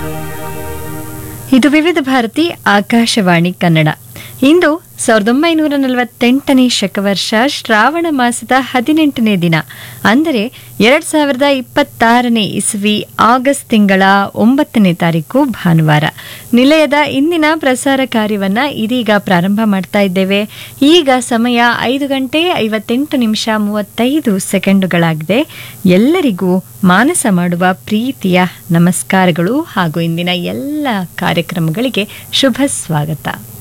ಇದು ವಿವಿಧ ಭಾರತಿ ಆಕಾಶವಾಣಿ ಕನ್ನಡ ಇಂದು ಸಾವಿರದ ಒಂಬೈನೂರ ನಲವತ್ತೆಂಟನೇ ಶಕವರ್ಷ ಶ್ರಾವಣ ಮಾಸದ ಹದಿನೆಂಟನೇ ದಿನ ಅಂದರೆ ಎರಡ್ ಸಾವಿರದ ಇಪ್ಪತ್ತಾರನೇ ಇಸ್ವಿ ಆಗಸ್ಟ್ ತಿಂಗಳ ಒಂಬತ್ತನೇ ತಾರೀಕು ಭಾನುವಾರ ನಿಲಯದ ಇಂದಿನ ಪ್ರಸಾರ ಕಾರ್ಯವನ್ನ ಇದೀಗ ಪ್ರಾರಂಭ ಮಾಡ್ತಾ ಇದ್ದೇವೆ ಈಗ ಸಮಯ ಐದು ಗಂಟೆ ಐವತ್ತೆಂಟು ನಿಮಿಷ ಮೂವತ್ತೈದು ಸೆಕೆಂಡುಗಳಾಗಿದೆ ಎಲ್ಲರಿಗೂ ಮಾನಸ ಮಾಡುವ ಪ್ರೀತಿಯ ನಮಸ್ಕಾರಗಳು ಹಾಗೂ ಇಂದಿನ ಎಲ್ಲ ಕಾರ್ಯಕ್ರಮಗಳಿಗೆ ಶುಭ ಸ್ವಾಗತ